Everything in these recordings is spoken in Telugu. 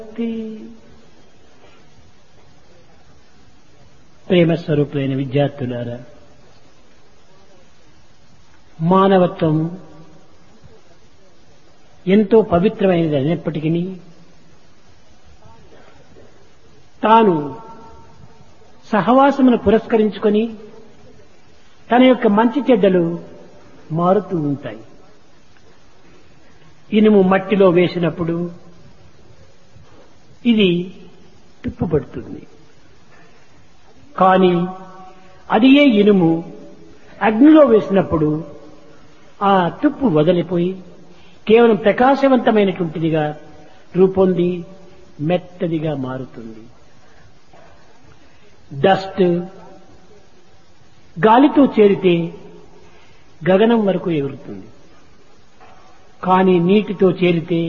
భక్తి ప్రేమ స్వరూపులైన విద్యార్థులారా మానవత్వం ఎంతో పవిత్రమైనది అయినప్పటికీ తాను సహవాసమును పురస్కరించుకొని తన యొక్క మంచి చెడ్డలు మారుతూ ఉంటాయి ఇనుము మట్టిలో వేసినప్పుడు ఇది తుప్పుపడుతుంది కానీ అది ఏ ఇనుము అగ్నిలో వేసినప్పుడు ఆ తుప్పు వదిలిపోయి కేవలం ప్రకాశవంతమైనటువంటిదిగా రూపొంది మెత్తదిగా మారుతుంది డస్ట్ గాలితో చేరితే గగనం వరకు ఎగురుతుంది కానీ నీటితో చేరితే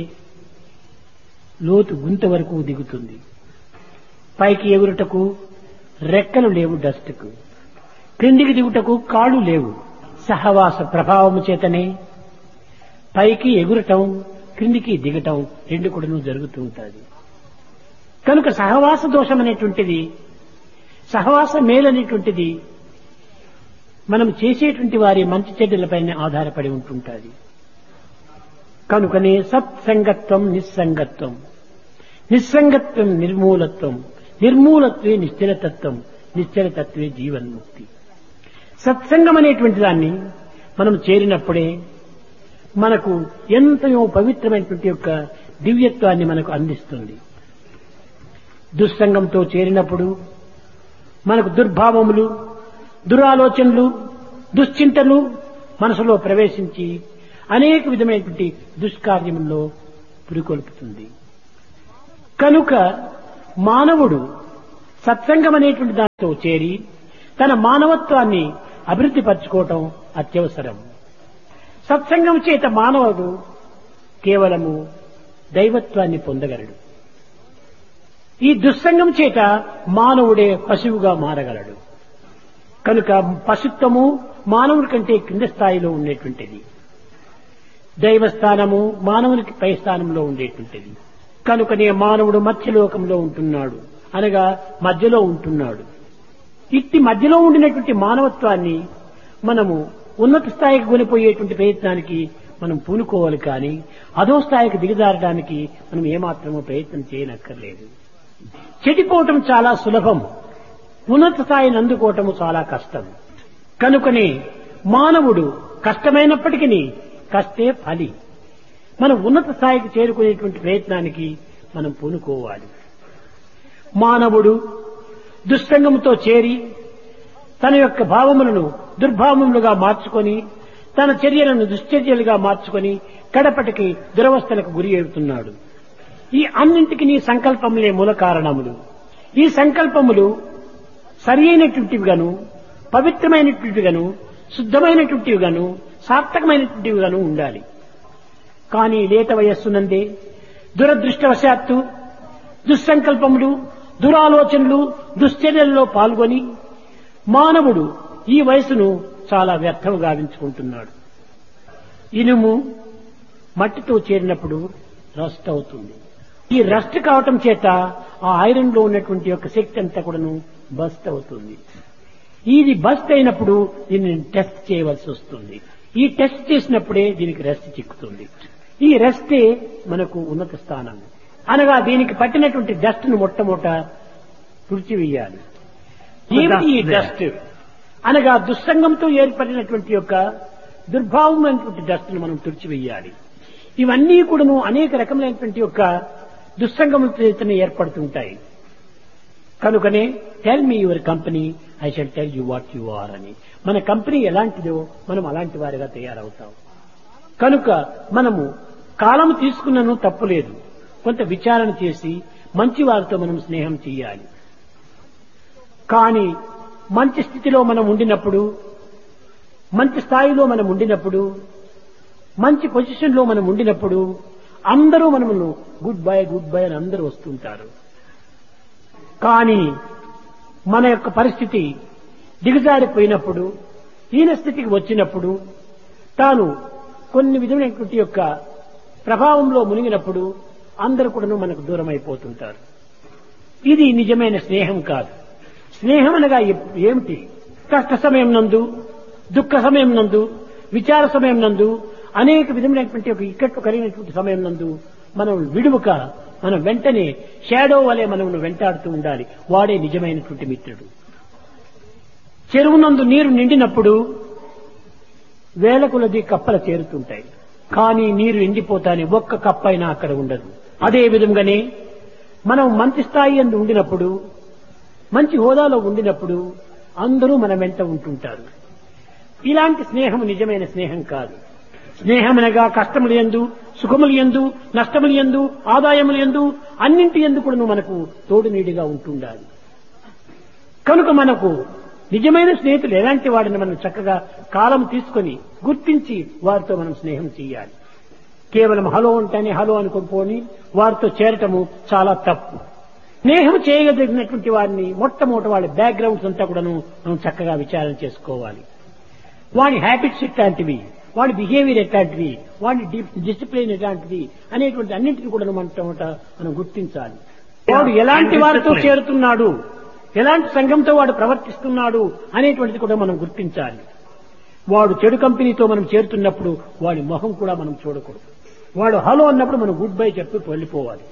లోతు గుంత వరకు దిగుతుంది పైకి ఎగురుటకు రెక్కలు లేవు డస్ట్కు క్రిందికి దిగుటకు కాళ్ళు లేవు సహవాస ప్రభావము చేతనే పైకి ఎగురటం క్రిందికి దిగటం రెండు కూడాను జరుగుతూ ఉంటుంది కనుక సహవాస దోషం అనేటువంటిది సహవాస మేలనేటువంటిది మనం చేసేటువంటి వారి మంచి చెడ్డలపైన ఆధారపడి ఉంటుంటుంది కనుకనే సత్సంగత్వం నిస్సంగత్వం నిస్సంగత్వం నిర్మూలత్వం నిర్మూలత్వే నిశ్చలతత్వం నిశ్చలతత్వే జీవన్ముక్తి సత్సంగం అనేటువంటి దాన్ని మనం చేరినప్పుడే మనకు ఎంతయో పవిత్రమైనటువంటి యొక్క దివ్యత్వాన్ని మనకు అందిస్తుంది దుస్సంగంతో చేరినప్పుడు మనకు దుర్భావములు దురాలోచనలు దుశ్చింతలు మనసులో ప్రవేశించి అనేక విధమైనటువంటి దుష్కార్యముల్లో పురికొల్పుతుంది కనుక మానవుడు సత్సంగం అనేటువంటి దాంతో చేరి తన మానవత్వాన్ని అభివృద్ధి పరచుకోవటం అత్యవసరం సత్సంగం చేత మానవుడు కేవలము దైవత్వాన్ని పొందగలడు ఈ దుస్సంగం చేత మానవుడే పశువుగా మారగలడు కనుక పశుత్వము మానవుడి కంటే కింద స్థాయిలో ఉండేటువంటిది దైవస్థానము మానవునికి పై స్థానంలో ఉండేటువంటిది కనుకనే మానవుడు మధ్యలోకంలో ఉంటున్నాడు అనగా మధ్యలో ఉంటున్నాడు ఇట్టి మధ్యలో ఉండినటువంటి మానవత్వాన్ని మనము ఉన్నత స్థాయికి కొనిపోయేటువంటి ప్రయత్నానికి మనం పూనుకోవాలి కానీ అదో స్థాయికి దిగజారడానికి మనం ఏమాత్రమో ప్రయత్నం చేయనక్కర్లేదు చెడిపోవటం చాలా సులభం ఉన్నత స్థాయిని అందుకోవటం చాలా కష్టం కనుకనే మానవుడు కష్టమైనప్పటికీ కష్టే ఫలి మనం ఉన్నత స్థాయికి చేరుకునేటువంటి ప్రయత్నానికి మనం పూనుకోవాలి మానవుడు దుస్సంగంతో చేరి తన యొక్క భావములను దుర్భావములుగా మార్చుకొని తన చర్యలను దుశ్చర్యలుగా మార్చుకొని కడపటికి దురవస్థలకు గురి అవుతున్నాడు ఈ అన్నింటికి నీ సంకల్పములే మూల కారణములు ఈ సంకల్పములు సరి అయినటువంటివిగాను పవిత్రమైనటువంటివిగాను శుద్ధమైనటువంటివిగాను సార్థకమైనటువంటివిగాను ఉండాలి కానీ లేత వయస్సునందే దురదృష్టవశాత్తు దుస్సంకల్పములు దురాలోచనలు దుశ్చర్యల్లో పాల్గొని మానవుడు ఈ వయసును చాలా వ్యర్థం గావించుకుంటున్నాడు ఇనుము మట్టితో చేరినప్పుడు రస్ట్ అవుతుంది ఈ రస్ట్ కావటం చేత ఆ ఐరన్ లో ఉన్నటువంటి యొక్క శక్తి అంతా కూడాను బస్ట్ అవుతుంది ఇది బస్ట్ అయినప్పుడు దీన్ని టెస్ట్ చేయవలసి వస్తుంది ఈ టెస్ట్ చేసినప్పుడే దీనికి రెస్ట్ చిక్కుతుంది ఈ రెస్టే మనకు ఉన్నత స్థానం అనగా దీనికి పట్టినటువంటి డస్ట్ ను మొట్టమొదట తుడిచివేయాలి ఏమిటి ఈ డస్ట్ అనగా దుస్సంగంతో ఏర్పడినటువంటి యొక్క దుర్భావమైనటువంటి డస్ట్ ను మనం తుడిచివేయాలి ఇవన్నీ కూడాను అనేక రకములైనటువంటి యొక్క దుస్సంగములతో ఏర్పడుతుంటాయి కనుకనే tell me your company I shall tell you what you are అని మన కంపెనీ ఎలాంటిదో మనం అలాంటి వారిగా తయారవుతాం కనుక మనము కాలము తీసుకున్నను తప్పులేదు కొంత విచారణ చేసి మంచి వారితో మనం స్నేహం చేయాలి కానీ మంచి స్థితిలో మనం ఉండినప్పుడు మంచి స్థాయిలో మనం ఉండినప్పుడు మంచి పొజిషన్లో మనం ఉండినప్పుడు అందరూ మనమును గుడ్ బై గుడ్ బై అని అందరూ వస్తుంటారు కానీ మన యొక్క పరిస్థితి దిగజారిపోయినప్పుడు హీన స్థితికి వచ్చినప్పుడు తాను కొన్ని విధమైనటువంటి యొక్క ప్రభావంలో మునిగినప్పుడు అందరూ కూడాను మనకు దూరం అయిపోతుంటారు ఇది నిజమైన స్నేహం కాదు స్నేహం అనగా ఎప్- ఏమిటి కష్ట సమయం నందు దుఃఖ సమయం నందు విచార సమయం నందు అనేక విధమైనటువంటి ఒక ఇక్కట్లు కలిగినటువంటి సమయం నందు మనం విడువక మనం వెంటనే షాడో వలె మనం వెంటాడుతూ ఉండాలి వాడే నిజమైనటువంటి మిత్రుడు చెరువునందు నీరు నిండినప్పుడు వేల కొలది కప్పలు చేరుతుంటాయి కానీ నీరు ఎండిపోతానే ఒక్క కప్ప అయినా అక్కడ ఉండదు అదే విధంగానే మనం మంచి స్థాయి అందు ఉండినప్పుడు మంచి హోదాలో ఉండినప్పుడు అందరూ మన వెంట ఉంటుంటారు ఇలాంటి స్నేహం నిజమైన స్నేహం కాదు స్నేహమనగా కష్టములు ఎందు సుఖములు ఎందు నష్టములు ఎందు ఆదాయములు ఎందు అన్నింటి ఎందు కూడా మనకు తోడు నీడిగా ఉంటుండాలి కనుక మనకు నిజమైన స్నేహితులు ఎలాంటి వాడిని మనం చక్కగా కాలం తీసుకొని గుర్తించి వారితో మనం స్నేహం చేయాలి కేవలం హలో ఉంటేనే హలో అనుకుని పోని వారితో చేరటము చాలా తప్పు స్నేహం చేయగలిగినటువంటి వారిని మొట్టమొదటి వాళ్ళ బ్యాక్గ్రౌండ్స్ అంతా కూడాను మనం చక్కగా విచారణ చేసుకోవాలి వాడి హ్యాబిట్స్ ఎట్లాంటివి వాడి బిహేవియర్ ఎట్లాంటివి వాడి డిసిప్లిన్ ఎట్లాంటిది అనేటువంటి అన్నింటినీ కూడా మనం మొట్టమొదట మనం గుర్తించాలి వాడు ఎలాంటి వారితో చేరుతున్నాడు ఎలాంటి సంఘంతో వాడు ప్రవర్తిస్తున్నాడు అనేటువంటిది కూడా మనం గుర్తించాలి వాడు చెడు కంపెనీతో మనం చేరుతున్నప్పుడు వాడి మొహం కూడా మనం చూడకూడదు వాడు హలో అన్నప్పుడు మనం గుడ్ బై చెప్పి వెళ్ళిపోవాలి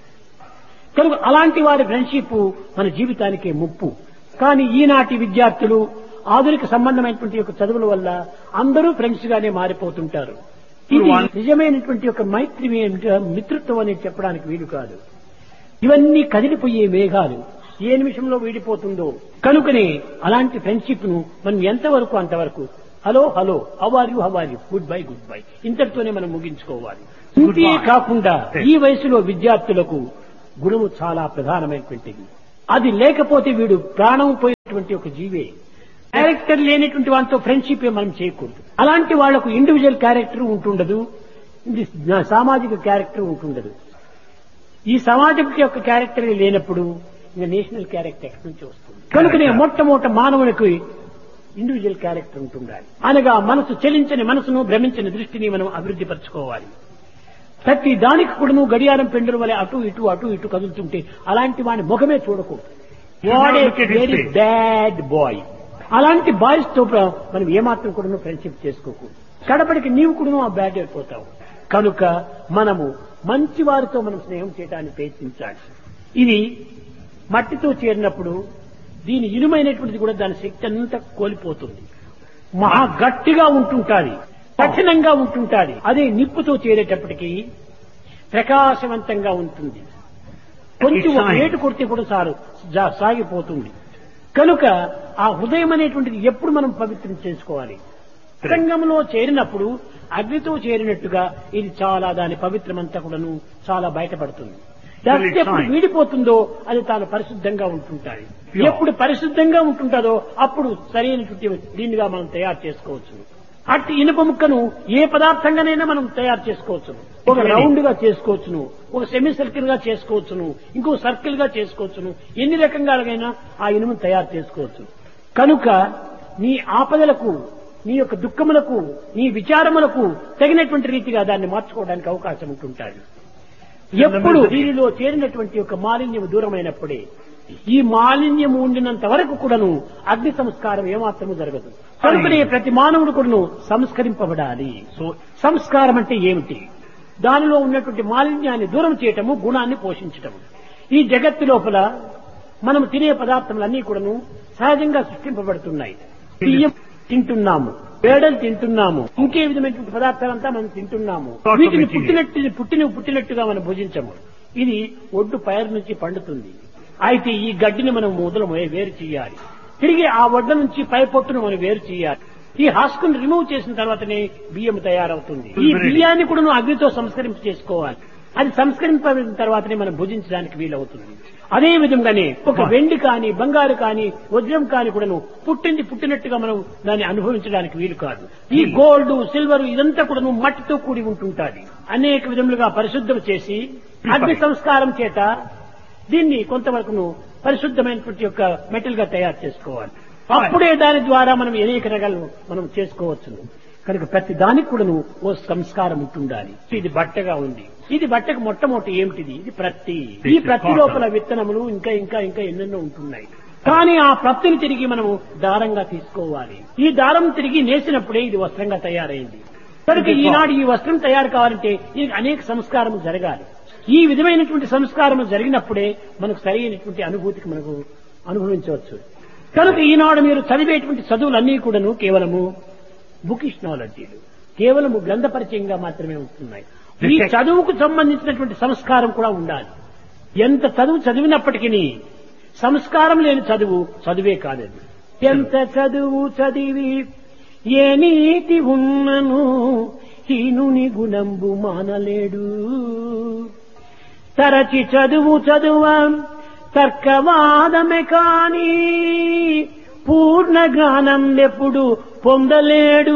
కనుక అలాంటి వారి ఫ్రెండ్షిప్ మన జీవితానికే ముప్పు కానీ ఈనాటి విద్యార్థులు ఆధునిక సంబంధమైనటువంటి యొక్క చదువుల వల్ల అందరూ ఫ్రెండ్స్ గానే మారిపోతుంటారు ఇది నిజమైనటువంటి ఒక మైత్రి మిత్రత్వం అనేది చెప్పడానికి వీలు కాదు ఇవన్నీ కదిలిపోయే మేఘాలు ఏ నిమిషంలో వీడిపోతుందో కనుకనే అలాంటి ఫ్రెండ్షిప్ ను మనం ఎంతవరకు అంతవరకు hello hello how are you how are you goodbye goodbye ఇంతటితోనే మనం ముగించుకోవాలి ఇంతే కాకుండా ఈ వయసులో విద్యార్థులకు గుణము చాలా ప్రధానమైనటువంటిది అది లేకపోతే వీడు ప్రాణం పోయేటువంటి ఒక జీవే క్యారెక్టర్ లేనటువంటి వాళ్ళతో ఫ్రెండ్షిప్ మనం చేయకూడదు అలాంటి వాళ్లకు ఇండివిజువల్ క్యారెక్టర్ ఉంటుండదు ఇది సామాజిక క్యారెక్టర్ ఉంటుండదు ఈ సమాజం యొక్క క్యారెక్టర్ లేనప్పుడు ఇంకా నేషనల్ క్యారెక్టర్ ఎక్కడి నుంచి వస్తుంది కనుకనే మొట్టమొదట మానవునికి ఇండివిజువల్ క్యారెక్టర్ ఉంటుండాలి అనగా మనసు చెలించని మనసును భ్రమించని దృష్టిని మనం అభివృద్ధి పరచుకోవాలి ప్రతి దానికి కూడాను గడియారం పెండుల వలె అటు ఇటు అటు ఇటు కదులుతుంటే అలాంటి వాడి ముఖమే చూడకూడదు వాడే వెరీ బ్యాడ్ బాయ్ అలాంటి బాయ్స్ తో ప్ర- మనం ఏమాత్రం కూడా ఫ్రెండ్షిప్ చేసుకోకూడదు కడపడికి నీవు కూడా ఆ బ్యాడ్ అయిపోతావు కనుక మనము మంచి వారితో మనం స్నేహం చేయడానికి ప్రయత్నించాలి ఇది మట్టితో చేరినప్పుడు దీని ఇనుమైనటువంటిది కూడా దాని శక్తి అంతా కోల్పోతుంది మహా గట్టిగా ఉంటుంటాది కఠినంగా ఉంటుంటాది అదే నిప్పుతో చేరేటప్పటికి ప్రకాశవంతంగా ఉంటుంది కొంచెం ఒక ఏటు కొడితే కూడా సారు జా- సాగిపోతుంది కనుక ఆ హృదయం అనేటువంటిది ఎప్పుడు మనం పవిత్రం చేసుకోవాలి సంఘంలో చేరినప్పుడు అగ్నితో చేరినట్టుగా ఇది చాలా దాని పవిత్రమంతా కూడాను చాలా బయటపడుతుంది డస్ట్ ఎప్పుడు వీడిపోతుందో అది తాను పరిశుద్ధంగా ఉంటుంటాయి Pure. ఎప్పుడు పరిశుద్ధంగా ఉంటుంటుందో అప్పుడు సరైనటువంటి దీనిగా మనం తయారు చేసుకోవచ్చు అట్టి ఇనుప ముక్కను ఏ పదార్థంగానైనా మనం తయారు చేసుకోవచ్చును ఒక Really? రౌండ్ గా చేసుకోవచ్చును ఒక సెమీ సర్కిల్ గా చేసుకోవచ్చును ఇంకో సర్కిల్ గా చేసుకోవచ్చును ఎన్ని రకంగాలైనా ఆ ఇనుమును తయారు చేసుకోవచ్చు కనుక నీ ఆపదలకు నీ యొక్క దుఃఖములకు నీ విచారములకు తగినటువంటి రీతిగా దాన్ని మార్చుకోవడానికి అవకాశం ఉంటుంటాడు ఎప్పుడు దీనిలో చేరినటువంటి యొక్క మాలిన్యం దూరమైనప్పుడే ఈ మాలిన్యం ఉండినంత వరకు కూడాను అగ్ని సంస్కారం ఏమాత్రము జరగదు కనుకనే ప్రతి మానవుడు కూడాను సంస్కరింపబడాలి సో సంస్కారం అంటే ఏమిటి దానిలో ఉన్నటువంటి మాలిన్యాన్ని దూరం చేయటము గుణాన్ని పోషించటము ఈ జగత్తు లోపల మనం తినే పదార్థములన్నీ కూడాను సహజంగా సృష్టింపబడుతున్నాయి బియ్యం తింటున్నాము పేడలు తింటున్నాము ఇంకే విధమైనటువంటి పదార్థాలంతా మనం తింటున్నాము Sort of వీటిని material. పుట్టినట్టు పుట్టిన పుట్టినట్టుగా మనం భుజించము ఇది ఒడ్డు పైరు నుంచి పండుతుంది అయితే ఈ గడ్డిని మనం మొదలు వేరు చేయాలి తిరిగి ఆ వడ్డ నుంచి పై పొట్టును మనం వేరు చేయాలి ఈ హస్కును రిమూవ్ చేసిన తర్వాతనే బియ్యం తయారవుతుంది ఈ బియ్యాన్ని కూడా నువ్వు అగ్నితో సంస్కరింప చేసుకోవాలి అది సంస్కరింపబడిన తర్వాతనే మనం భుజించడానికి వీలవుతుంది అదే విధంగానే ఒక వెండి కాని బంగారు కాని వజ్రం కాని కూడాను పుట్టింది పుట్టినట్టుగా మనం దాన్ని అనుభవించడానికి వీలు కాదు ఈ గోల్డ్ సిల్వర్ ఇదంతా కూడాను మట్టితో కూడి ఉంటుంటాది అనేక విధములుగా పరిశుద్ధం చేసి అగ్ని సంస్కారం చేత దీన్ని కొంతవరకు పరిశుద్ధమైనటువంటి యొక్క మెటల్ గా తయారు చేసుకోవాలి అప్పుడే దాని ద్వారా మనం అనేక రకాలు మనం చేసుకోవచ్చు కనుక ప్రతి దానికి కూడాను ఓ సంస్కారం ఉంటుండాలి ఇది బట్టగా ఉంది ఇది బట్టకు మొట్టమొదటి ఏమిటిది ఇది ప్రత్తి ఈ ప్రత్తి లోపల విత్తనములు ఇంకా ఇంకా ఇంకా ఎన్నెన్నో ఉంటున్నాయి కానీ ఆ ప్రత్తిని తిరిగి మనము దారంగా తీసుకోవాలి ఈ దారం తిరిగి నేసినప్పుడే ఇది వస్త్రంగా తయారైంది కనుక ఈనాడు ఈ వస్త్రం తయారు కావాలంటే దీనికి అనేక సంస్కారం జరగాలి ఈ విధమైనటువంటి సంస్కారం జరిగినప్పుడే మనకు సరైనటువంటి అనుభూతికి మనకు అనుభవించవచ్చు కనుక ఈనాడు మీరు చదివేటువంటి చదువులన్నీ కూడాను కేవలము బుకిష్ నాలెడ్జీలు కేవలము గ్రంథపరిచయంగా మాత్రమే ఉంటున్నాయి ఈ చదువుకు సంబంధించినటువంటి సంస్కారం కూడా ఉండాలి ఎంత చదువు చదివినప్పటికీ సంస్కారం లేని చదువు చదువే కాదది ఎంత చదువు చదివి ఏ నీతి ఉన్నను హీనుని గుణంబు మానలేడు తరచి చదువు చదువ తర్కవాదమే కాని పూర్ణ జ్ఞానం ఎప్పుడు పొందలేడు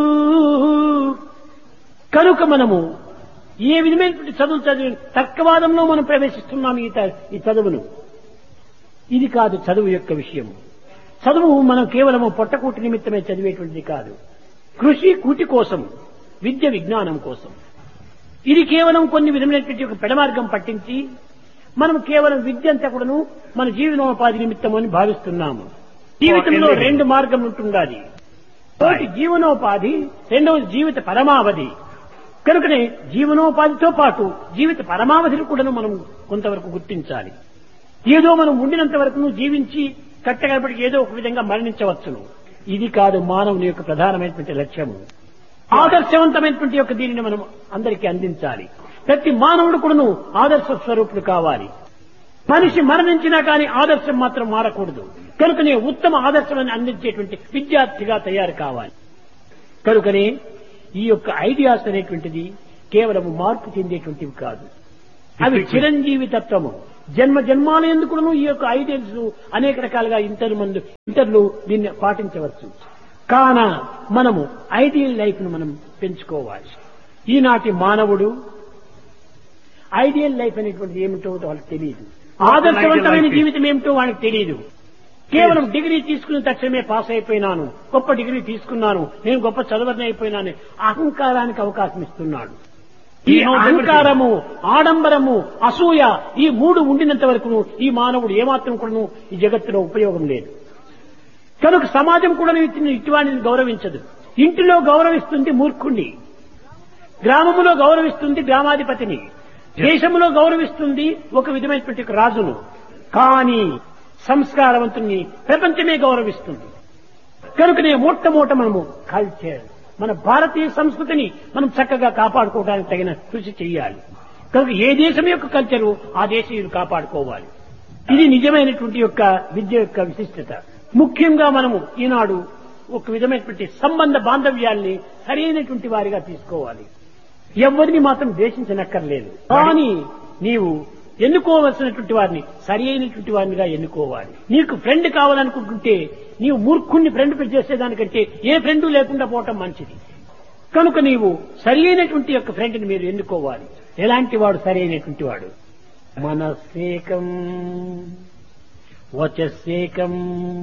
కనుక మనము ఏ విధమైనటువంటి చదువు చదివి తర్కవాదంలో మనం ప్రవేశిస్తున్నాం ఈ త- ఈ చదువును ఇది కాదు చదువు యొక్క విషయం చదువు మనం కేవలము పొట్టకూటి నిమిత్తమే చదివేటువంటిది కాదు కృషి కూటి కోసం విద్య విజ్ఞానం కోసం ఇది కేవలం కొన్ని విధమైనటువంటి ఒక పెడమార్గం పట్టించి మనం కేవలం విద్య అంతా కూడాను మన జీవనోపాధి నిమిత్తం అని భావిస్తున్నాము జీవితంలో రెండు మార్గం ఉంటుండాలి ఒకటి జీవనోపాధి రెండవది జీవిత పరమావధి కనుకనే జీవనోపాధితో పాటు జీవిత పరమావధిని కూడాను మనం కొంతవరకు గుర్తించాలి ఏదో మనం ఉండినంత వరకు జీవించి కట్టగలపటికి ఏదో ఒక విధంగా మరణించవచ్చును ఇది కాదు మానవుని యొక్క ప్రధానమైనటువంటి లక్ష్యము ఆదర్శవంతమైనటువంటి యొక్క దీనిని మనం అందరికీ అందించాలి ప్రతి మానవుడు కూడాను ఆదర్శ స్వరూపుడు కావాలి మనిషి మరణించినా కానీ ఆదర్శం మాత్రం మారకూడదు కనుకనే ఉత్తమ ఆదర్శమని అందించేటువంటి విద్యార్థిగా తయారు కావాలి కనుకనే ఈ యొక్క ఐడియాస్ అనేటువంటిది కేవలం మార్పు చెందేటువంటివి కాదు అవి చిరంజీవి తత్వము జన్మ జన్మాల ఎందుకును ఈ యొక్క ఐడియల్స్ అనేక రకాలుగా ఇంటర్ మంది ఇంటర్లు దీన్ని పాటించవచ్చు కాన మనము ఐడియల్ లైఫ్ ను మనం పెంచుకోవాలి ఈనాటి మానవుడు ఐడియల్ లైఫ్ అనేటువంటిది ఏమిటో వాళ్ళకి తెలియదు ఆదర్శవంతమైన జీవితం ఏమిటో వాళ్ళకి తెలియదు కేవలం డిగ్రీ తీసుకున్న తక్షణమే పాస్ అయిపోయినాను గొప్ప డిగ్రీ తీసుకున్నాను నేను గొప్ప చదవని అయిపోయినాను అహంకారానికి అవకాశం ఇస్తున్నాడు ఈ అహంకారము ఆడంబరము అసూయ ఈ మూడు ఉండినంత వరకు ఈ మానవుడు ఏమాత్రం కూడాను ఈ జగత్తులో ఉపయోగం లేదు కనుక సమాజం కూడా ఇచ్చిన ఇటువంటి గౌరవించదు ఇంటిలో గౌరవిస్తుంది మూర్ఖుణ్ణి గ్రామములో గౌరవిస్తుంది గ్రామాధిపతిని దేశంలో గౌరవిస్తుంది ఒక విధమైనటువంటి ఒక రాజును కానీ సంస్కారవంతుణ్ణి ప్రపంచమే గౌరవిస్తుంది కనుకనే మొట్టమొదట మనము కల్చర్ మన భారతీయ సంస్కృతిని మనం చక్కగా కాపాడుకోవడానికి తగిన కృషి చేయాలి కనుక ఏ దేశం యొక్క కల్చరు ఆ దేశీయులు కాపాడుకోవాలి ఇది నిజమైనటువంటి యొక్క విద్య యొక్క విశిష్టత ముఖ్యంగా మనము ఈనాడు ఒక విధమైనటువంటి సంబంధ బాంధవ్యాల్ని సరైనటువంటి వారిగా తీసుకోవాలి ఎవరిని మాత్రం ద్వేషించనక్కర్లేదు కానీ నీవు ఎన్నుకోవలసినటువంటి వారిని సరి అయినటువంటి వారినిగా ఎన్నుకోవాలి నీకు ఫ్రెండ్ కావాలనుకుంటుంటే నీవు మూర్ఖుణ్ణి ఫ్రెండ్ చేసేదానికంటే ఏ ఫ్రెండ్ లేకుండా పోవటం మంచిది కనుక నీవు సరి అయినటువంటి యొక్క ఫ్రెండ్ని మీరు ఎన్నుకోవాలి ఎలాంటి వాడు సరి అయినటువంటి వాడు మనస్సేకం వచస్సేకం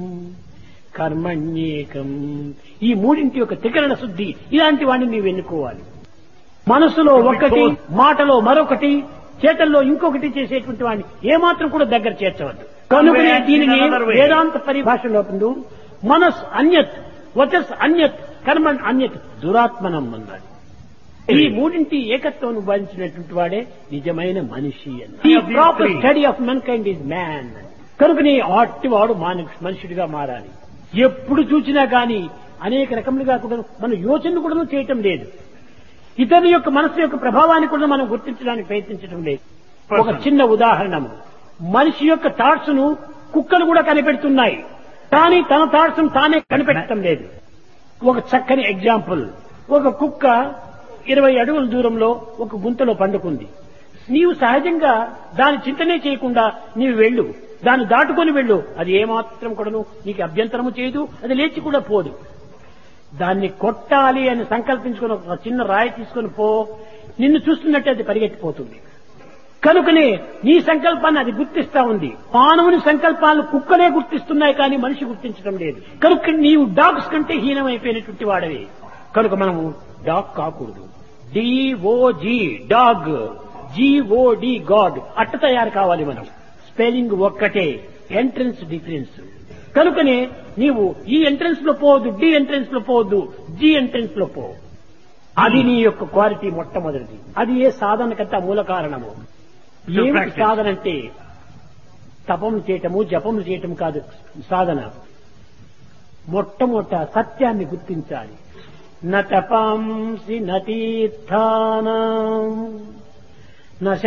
కర్మణ్యేకం ఈ మూడింటి యొక్క త్రికరణ శుద్ధి ఇలాంటి వాడిని నీవు ఎన్నుకోవాలి మనసులో ఒకటి మాటలో మరొకటి చేతల్లో ఇంకొకటి చేసేటువంటి వాడిని ఏమాత్రం కూడా దగ్గర చేర్చవద్దు కనుకనే దీనిని వేదాంత పరిభాషలో పొందు మనస్ అన్యత్ వచస్ అన్యత్ కర్మన్ అన్యత్ దురాత్మనం అన్నాడు ఈ మూడింటి ఏకత్వం భరించినటువంటి వాడే నిజమైన మనిషి ఈ proper study of mankind is man కనుకనే అట్టి వాడు మానవ మనుషుడిగా మారాలి ఎప్పుడు చూసినా గాని అనేక రకములుగా కూడా మన యోచన కూడా చేయటం లేదు ఇతరుల యొక్క మనసు యొక్క ప్రభావాన్ని కూడా మనం గుర్తించడానికి ప్రయత్నించడం లేదు ఒక చిన్న ఉదాహరణము మనిషి యొక్క థాట్స్ ను కుక్కలు కూడా కనిపెడుతున్నాయి కానీ తన థాట్స్ ను తానే కనిపెట్టడం లేదు ఒక చక్కని ఎగ్జాంపుల్ ఒక కుక్క ఇరవై అడుగుల దూరంలో ఒక గుంతలో పండుకుంది నీవు సహజంగా దాని చింతనే చేయకుండా నీవు వెళ్ళు దాన్ని దాటుకొని వెళ్ళు అది ఏమాత్రం కూడాను నీకు అభ్యంతరము చేయదు అది లేచి కూడా పోదు దాన్ని కొట్టాలి అని సంకల్పించుకుని ఒక చిన్న రాయి తీసుకుని పో నిన్ను చూస్తున్నట్టే అది పరిగెత్తిపోతుంది కనుకనే నీ సంకల్పాన్ని అది గుర్తిస్తా ఉంది మానవుని సంకల్పాలను కుక్కలే గుర్తిస్తున్నాయి కానీ మనిషి గుర్తించడం లేదు కనుక నీవు డాగ్స్ కంటే హీనమైపోయినటువంటి వాడవి కనుక మనము డాగ్ కాకూడదు డిఓజి డాగ్ జిఓడి గాడ్ అట్ట తయారు కావాలి మనం స్పెల్లింగ్ ఒక్కటే ఎంట్రన్స్ డిఫరెన్స్ కనుకనే నీవు ఈ ఎంట్రన్స్ లో పోవద్దు డి ఎంట్రన్స్ లో పోవద్దు జి ఎంట్రన్స్ లో పో అది నీ యొక్క క్వాలిటీ మొట్టమొదటిది అది ఏ సాధనకంతా మూల కారణము So ఏమిటి practice. సాధన అంటే తపములు చేయటము జపములు చేయటం కాదు సాధన మొట్టమొదట సత్యాన్ని గుర్తించాలి న తపంసి న తీర్థానం న